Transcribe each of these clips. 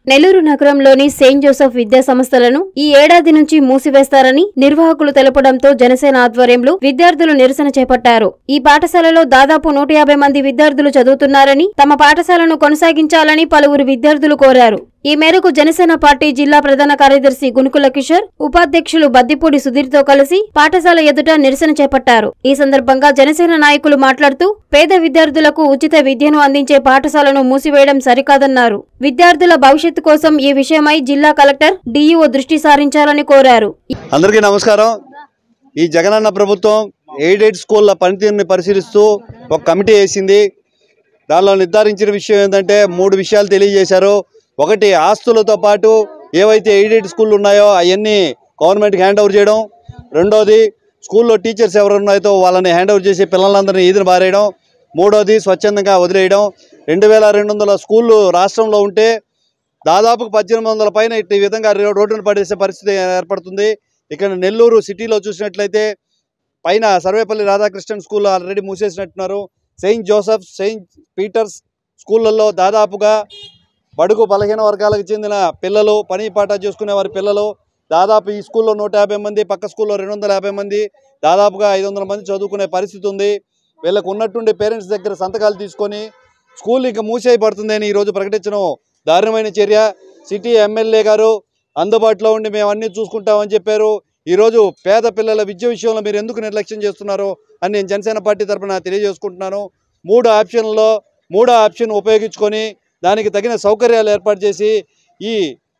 నెల్లూరు నగరంలోని Saint Joseph విద్యా సంస్థలను ఈ ఏడాది నుంచి మూసివేస్తారని నిర్వాహకులు తెలపడంతో జనసేన ఆధ్వర్యంలో విద్యార్థులు నిరసన చేపట్టారు ఈ పాఠశాలలో దాదాపు నూట యాభై మంది విద్యార్థులు చదువుతున్నారని తమ పాఠశాలను కొనసాగించాలని పలువురు విద్యార్థులు కోరారు ఈ మేరకు జనసేన పార్టీ జిల్లా ప్రధాన కార్యదర్శి గునుకుల కిషోర్ ఉపాధ్యక్షులు బద్దిపూడి సుధీర్తో కలిసి పాఠశాల ఎదుట నిరసన చేపట్టారు ఈ సందర్భంగా జనసేన నాయకులు మాట్లాడుతూ పేద విద్యార్థులకు ఉచిత విద్యను అందించే పాఠశాలను మూసివేయడం సరికాదన్నారు విద్యార్థుల భవిష్యత్తు కోసం ఈ విషయమై జిల్లా కలెక్టర్ డీఈఓ దృష్టి సారించాలని కోరారు అందరికీ నమస్కారం ఈ జగనన్న ప్రభుత్వం ఎయిడెడ్ స్కూళ్ళ పనితీరుని పరిశీలిస్తూ ఒక కమిటీ వేసింది దానిలో నిర్ధారించిన విషయం ఏంటంటే మూడు విషయాలు తెలియజేశారు ఒకటి ఆస్తులతో పాటు ఏవైతే ఎయిడెడ్ స్కూళ్ళు ఉన్నాయో అవన్నీ గవర్నమెంట్కి హ్యాండ్ ఓవర్ చేయడం రెండోది స్కూల్లో టీచర్స్ ఎవరు ఉన్నాయో వాళ్ళని హ్యాండ్ ఓవర్ చేసి పిల్లలందరినీ ఈదిన బారేయడం మూడోది స్వచ్ఛందంగా వదిలేయడం రెండు వేల రెండు వందల స్కూళ్ళు రాష్ట్రంలో ఉంటే దాదాపు పద్దెనిమిది వందల పైన ఇట్టి విధంగా రో- రోడ్డున పడేసే పరిస్థితి ఏర్పడుతుంది ఇక్కడ నెల్లూరు సిటీలో చూసినట్లయితే పైన సర్వేపల్లి రాధాకృష్ణన్ స్కూల్ ఆల్రెడీ మూసేసినట్టున్నారు సెయింట్ జోసెఫ్ సెయింట్ పీటర్స్ స్కూళ్ళల్లో దాదాపుగా బడుగు బలహీన వర్గాలకు చెందిన పిల్లలు పని పాట చేసుకునే వారి పిల్లలు దాదాపు ఈ స్కూల్లో నూట యాభై మంది పక్క స్కూల్లో రెండు వందల యాభై మంది దాదాపుగా ఐదు వందల మంది చదువుకునే పరిస్థితి ఉంది వీళ్ళకు ఉన్నట్టుండి పేరెంట్స్ దగ్గర సంతకాలు తీసుకొని స్కూల్ ఇంకా మూసేయబడుతుంది అని ఈరోజు ప్రకటించడం దారుణమైన చర్య సిటీ ఎమ్మెల్యే గారు అందుబాటులో ఉండి మేము అన్నీ చూసుకుంటామని చెప్పారు ఈరోజు పేద పిల్లల విద్య విషయంలో మీరు ఎందుకు నిర్లక్ష్యం చేస్తున్నారు అని నేను జనసేన పార్టీ తరఫున తెలియజేసుకుంటున్నాను మూడు ఆప్షన్లో మూడో ఆప్షన్ ఉపయోగించుకొని దానికి తగిన సౌకర్యాలు ఏర్పాటు చేసి ఈ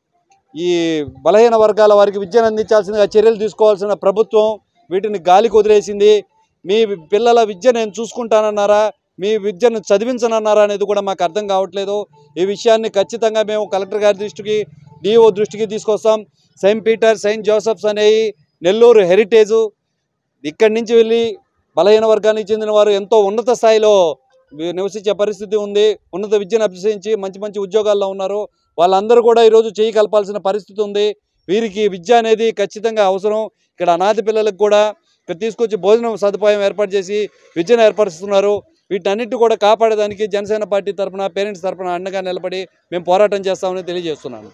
ఈ బలహీన వర్గాల వారికి విద్యను అందించాల్సిందిగా చర్యలు తీసుకోవాల్సిన ప్రభుత్వం వీటిని గాలికి వదిలేసింది మీ పిల్లల విద్య నేను చూసుకుంటానన్నారా మీ విద్యను చదివించనన్నారా అనేది కూడా మాకు అర్థం కావట్లేదు ఈ విషయాన్ని ఖచ్చితంగా మేము కలెక్టర్ గారి దృష్టికి డిఓ దృష్టికి తీసుకొస్తాం సెయింట్ పీటర్ సెయింట్ జోసెఫ్స్ అనేవి నెల్లూరు హెరిటేజు ఇక్కడి నుంచి వెళ్ళి బలహీన వర్గానికి చెందిన వారు ఎంతో ఉన్నత స్థాయిలో వి- నివసించే పరిస్థితి ఉంది ఉన్నత విద్యను అభ్యసించి మంచి మంచి ఉద్యోగాల్లో ఉన్నారు వాళ్ళందరూ కూడా ఈరోజు చేయి కలపాల్సిన పరిస్థితి ఉంది వీరికి విద్య అనేది ఖచ్చితంగా అవసరం ఇక్కడ అనాథ పిల్లలకు కూడా ఇక్కడ తీసుకొచ్చి భోజనం సదుపాయం ఏర్పాటు చేసి విద్యను ఏర్పరుస్తున్నారు వీటన్నిటి కూడా కాపాడడానికి జనసేన పార్టీ తరఫున పేరెంట్స్ తరఫున అండగా నిలబడి మేము పోరాటం చేస్తామని తెలియజేస్తున్నాను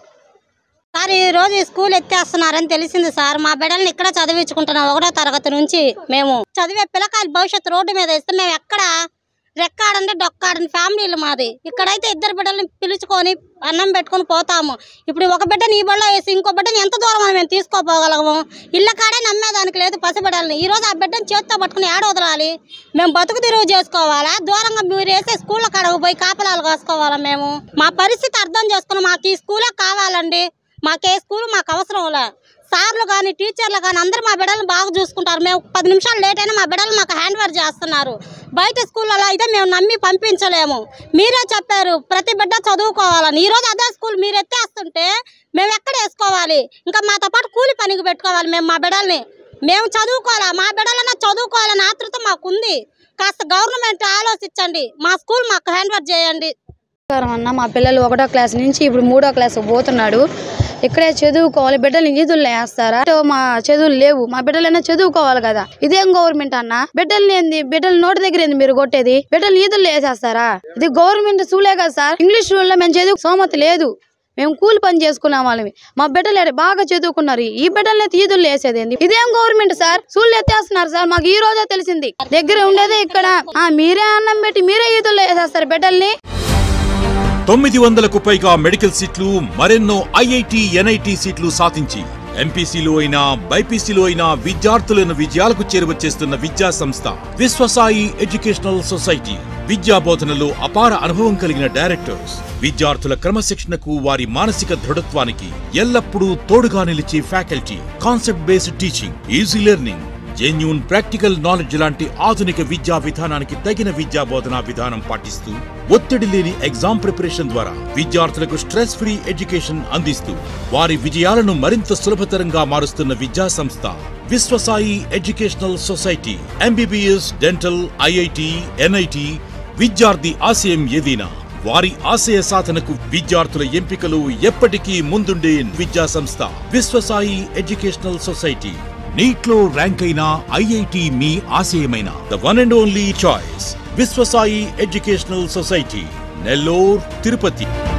సార్ ఈ రోజు ఈ స్కూల్ ఎత్తేస్తున్నారని తెలిసింది సార్ మా బిడ్డల్ని ఇక్కడ చదివించుకుంటున్నాం ఒకటో తరగతి నుంచి మేము చదివే పిల్లకాయలు భవిష్యత్తు రోడ్డు మీద ఇస్తే మేము ఎక్కడ రెక్కాడండి డొక్కాడని ఫ్యామిలీలు మాది ఇక్కడైతే ఇద్దరు బిడ్డల్ని పిలుచుకొని అన్నం పెట్టుకొని పోతాము ఇప్పుడు ఒక బిడ్డని ఈ బడిలో వేసి ఇంకో బిడ్డని ఎంత దూరం అని మేము తీసుకోపోగలము ఇళ్ళ కాడే నమ్మేదానికి లేదు పసిబిడ్డల్ని ఈ రోజు ఆ బిడ్డని చేతితో పట్టుకుని ఏడ వదలాలి మేము బతుకు తిరుగు చేసుకోవాలా దూరంగా మీరు వేసే స్కూళ్ళ కాడకు పోయి కాపలాలు కాసుకోవాలా మేము మా పరిస్థితి అర్థం చేసుకుని మాకు ఈ స్కూలే కావాలండి మాకు ఏ స్కూల్ మాకు అవసరం లే సార్లు కానీ టీచర్లు కానీ అందరూ మా బిడ్డలను బాగా చూసుకుంటారు మేము పది నిమిషాలు లేట్ అయినా మా బిడ్డలు మాకు హ్యాండ్ వర్క్ చేస్తున్నారు బయట స్కూళ్ళలో అయితే మేము నమ్మి పంపించలేము మీరే చెప్పారు ప్రతి బిడ్డ చదువుకోవాలని ఈరోజు అదే స్కూల్ మీరు ఎత్తేస్తుంటే మేము ఎక్కడ వేసుకోవాలి ఇంకా మాతో పాటు కూలి పనికి పెట్టుకోవాలి మేము మా బిడ్డల్ని మేము చదువుకోవాలా మా బిడ్డలన్నా చదువుకోవాలని ఆతృత మాకుంది కాస్త గవర్నమెంట్ ఆలోచించండి మా స్కూల్ మాకు హ్యాండ్ వర్క్ చేయండి నమస్కారం అన్న మా పిల్లలు ఒకటో క్లాస్ నుంచి ఇప్పుడు మూడో క్లాస్ పోతున్నాడు ఇక్కడే చదువుకోవాలి బిడ్డలు ఈదుల్లో వేస్తారా అంటే మా చదువులు లేవు మా బిడ్డలైనా చదువుకోవాలి కదా ఇదేం గవర్నమెంట్ అన్న బిడ్డల్ని ఏంది బిడ్డల నోటి దగ్గర ఏంది మీరు కొట్టేది బిడ్డలు ఈదుల్లో వేసేస్తారా ఇది గవర్నమెంట్ స్కూలే కదా సార్ ఇంగ్లీష్ స్కూల్లో మేము చదువు సోమత లేదు మేము కూలి పని చేసుకునే వాళ్ళమి మా బిడ్డలు ఈడ బాగా చదువుకున్నారు ఈ బిడ్డల్ని ఈదుల్లో వేసేది ఏంది ఇదేం గవర్నమెంట్ సార్ స్కూల్ ఎత్తేస్తున్నారు సార్ మాకు ఈ రోజే తెలిసింది దగ్గర ఉండేదే ఇక్కడ ఆ మీరే అన్నం పెట్టి మీరే ఈదుల్లో వేసేస్తారు బిడ్డల్ని తొమ్మిది వందలకు పైగా మెడికల్ సీట్లు మరెన్నో ఐఐటి ఎన్ఐటి సీట్లు సాధించి ఎంపీసీలో అయినా బైపీసీలో అయినా విద్యార్థులను విజయాలకు చేరువచేస్తున్న విద్యా సంస్థ విశ్వసాయి ఎడ్యుకేషనల్ సొసైటీ విద్యా బోధనలో అపార అనుభవం కలిగిన డైరెక్టర్స్ విద్యార్థుల క్రమశిక్షణకు వారి మానసిక దృఢత్వానికి ఎల్లప్పుడూ తోడుగా నిలిచే faculty concept based teaching easy learning genuine practical knowledge లాంటి ఆధునిక విద్యా విధానానికి తగిన విద్యా బోధనా విధానం పాటిస్తూ ఒత్తిడి లేని ఎగ్జామ్ ప్రిపరేషన్ ద్వారా విద్యార్థులకు స్ట్రెస్ ఫ్రీ ఎడ్యుకేషన్ అందిస్తూ వారి విజయాలను మరింత సులభతరంగా మారుస్తున్న విద్యా సంస్థ Vishwasai educational society MBBS dental IIT NIT విద్యార్థి ఆశయం ఏదైనా వారి ఆశయ సాధనకు విద్యార్థుల ఎంపికలు ఎప్పటికీ ముందుండే విద్యా సంస్థ విశ్వసాయి ఎడ్యుకేషనల్ సొసైటీ నీట్ లో ర్యాంక్ అయిన ఐఐటి మీ ఆశయమైన the one and only choice Vishwasai educational society Nellore Tirupati